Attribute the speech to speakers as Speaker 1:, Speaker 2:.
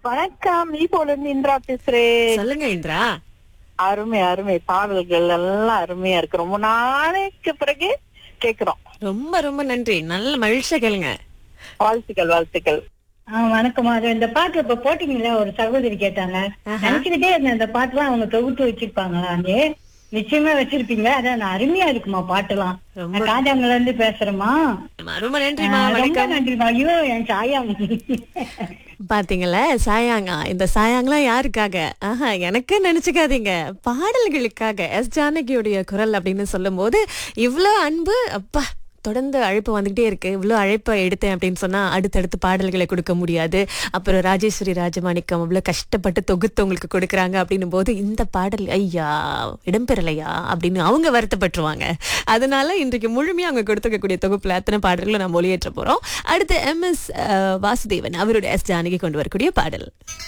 Speaker 1: வணக்கம் நீ போல இருந்து இந்திரா பேசுறேன்
Speaker 2: சொல்லுங்க இந்திரா
Speaker 1: அருமை அருமை பாடல்கள் எல்லாம் அருமையா இருக்கு ரொம்ப நாளைக்கு பிறகு கேக்குறோம்
Speaker 2: ரொம்ப ரொம்ப நன்றி நல்ல மகிழ்ச்சியா கேளுங்க
Speaker 1: வாழ்த்துக்கள் வாழ்த்துக்கள்
Speaker 3: ஆ, வணக்கம் அது இந்த பாட்டு இப்ப போட்டீங்களா ஒரு சகோதரி கேட்டாங்க
Speaker 2: ஆஹா.
Speaker 3: நினைச்சுக்கிட்டே இருந்தேன் இந்த பாட்டுலாம் அவங்க தொகுத்து வச்சிருப்பாங்களான்னு நிச்சயமா வச்சிருப்பீங்க அதான் நான் அருமையா இருக்குமா பாட்டுலாம்
Speaker 2: ரொம்ப-
Speaker 3: நான் காஞ்சாங்கல இருந்து பேசுறேமா
Speaker 2: ரொம்ப நன்றிமா
Speaker 3: ரொம்ப
Speaker 2: வணக்கம்
Speaker 3: நன்றிமா ஐயோ என் சாயா
Speaker 2: பாத்தீங்களா சாயாங்கா இந்த சாயாங்கெல்லாம் யாருக்காக ஆஹா எனக்கு நினைச்சுக்காதீங்க பாடல்களுக்காக எஸ் ஜானகியுடைய குரல் அப்படின்னு சொல்லும்போது இவ்ளோ அன்பு அப்பா தொடர்ந்து அழைப்பு வந்துகிட்டே இருக்கு இவ்வளோ அழைப்பை எடுத்தேன் அப்படின்னு சொன்னா அடுத்தடுத்து பாடல்களை கொடுக்க முடியாது அப்புறம் ராஜேஸ்வரி ராஜமாணிக்கம் அவ்வளோ கஷ்டப்பட்டு தொகுத்து உங்களுக்கு கொடுக்குறாங்க அப்படின்னும் போது இந்த பாடல் ஐயா இடம்பெறலையா அப்படின்னு அவங்க வருத்தப்பட்டுருவாங்க அதனால இன்றைக்கு முழுமையா அவங்க கொடுத்துக்கக்கூடிய தொகுப்புல அத்தனை பாடல்களும் நம்ம ஒளியேற்ற போறோம் அடுத்து எம் எஸ் வாசுதேவன் அவருடைய எஸ் ஜானகி கொண்டு வரக்கூடிய பாடல்